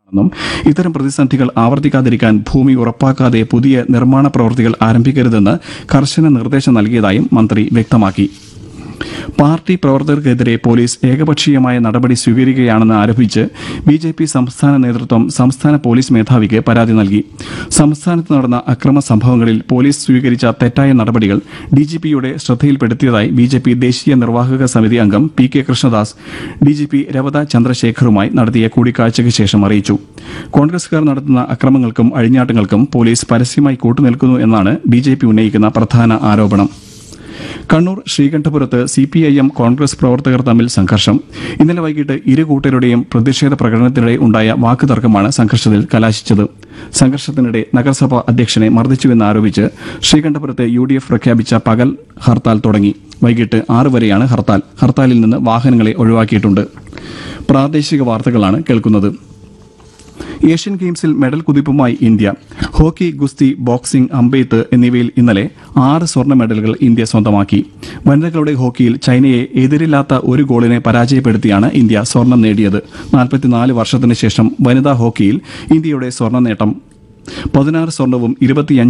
െന്നും ഇത്തരം പ്രതിസന്ധികൾ ആവർത്തിക്കാതിരിക്കാൻ ഭൂമി ഉറപ്പാക്കാതെ പുതിയ നിർമ്മാണ പ്രവൃത്തികൾ ആരംഭിക്കരുതെന്ന് കർശന നിർദ്ദേശം നൽകിയതായും മന്ത്രി വ്യക്തമാക്കി പാർട്ടി പ്രവർത്തകർക്കെതിരെ പോലീസ് ഏകപക്ഷീയമായ നടപടി സ്വീകരിക്കുകയാണെന്ന് ആരോപിച്ച് ബി ജെ പി സംസ്ഥാന നേതൃത്വം സംസ്ഥാന പോലീസ് മേധാവിക്ക് പരാതി നൽകി സംസ്ഥാനത്ത് നടന്ന അക്രമ സംഭവങ്ങളിൽ പോലീസ് സ്വീകരിച്ച തെറ്റായ നടപടികൾ ഡി ജി പിയുടെ ശ്രദ്ധയിൽപ്പെടുത്തിയതായി ബി ജെ പി ദേശീയ നിർവാഹക സമിതി അംഗം P K Krishnadas D G P Ravada ചന്ദ്രശേഖറുമായി നടത്തിയ കൂടിക്കാഴ്ചയ്ക്ക് ശേഷം അറിയിച്ചു കോൺഗ്രസുകാർ നടത്തുന്ന അക്രമങ്ങൾക്കും അഴിഞ്ഞാട്ടങ്ങൾക്കും പോലീസ് പരസ്യമായി കൂട്ടുനിൽക്കുന്നു എന്നാണ് ബി ജെ പി ഉന്നയിക്കുന്ന പ്രധാന ആരോപണം കണ്ണൂർ ശ്രീകണ്ഠപുരത്ത് C P I M Congress പ്രവർത്തകർ തമ്മിൽ സംഘർഷം ഇന്നലെ വൈകിട്ട് ഇരു കൂട്ടരുടെയും പ്രതിഷേധ പ്രകടനത്തിനിടെ ഉണ്ടായ വാക്കുതർക്കമാണ് സംഘർഷത്തിൽ കലാശിച്ചത് സംഘർഷത്തിനിടെ നഗരസഭാ അധ്യക്ഷനെ മർദ്ദിച്ചുവെന്നാരോപിച്ച് ശ്രീകണ്ഠപുരത്ത് യു ഡി എഫ് പ്രഖ്യാപിച്ച പകൽ ഹർത്താൽ തുടങ്ങി വൈകിട്ട് ആറ് വരെയാണ് ഹർത്താൽ ഹർത്താലിൽ നിന്ന് വാഹനങ്ങളെ ഒഴിവാക്കിയിട്ടുണ്ട് പ്രാദേശിക വാർത്തകളാണ് കേൾക്കുന്നത് ഏഷ്യൻ ഗെയിംസിൽ മെഡൽ കുതിപ്പുമായി ഇന്ത്യ ഹോക്കി ഗുസ്തി ബോക്സിംഗ് അമ്പെയ്ത്ത് എന്നിവയിൽ ഇന്നലെ ആറ് സ്വർണ്ണ മെഡലുകൾ ഇന്ത്യ സ്വന്തമാക്കി വനിതകളുടെ ഹോക്കിയിൽ ചൈനയെ എതിരില്ലാത്ത ഒരു ഗോളിനെ പരാജയപ്പെടുത്തിയാണ് ഇന്ത്യ സ്വർണം നേടിയത് നാൽപ്പത്തിനാല് വർഷത്തിന് ശേഷം വനിതാ ഹോക്കിയിൽ ഇന്ത്യയുടെ സ്വർണ്ണ നേട്ടം പതിനാറ് സ്വർണവും ഇരുപത്തിയഞ്ച്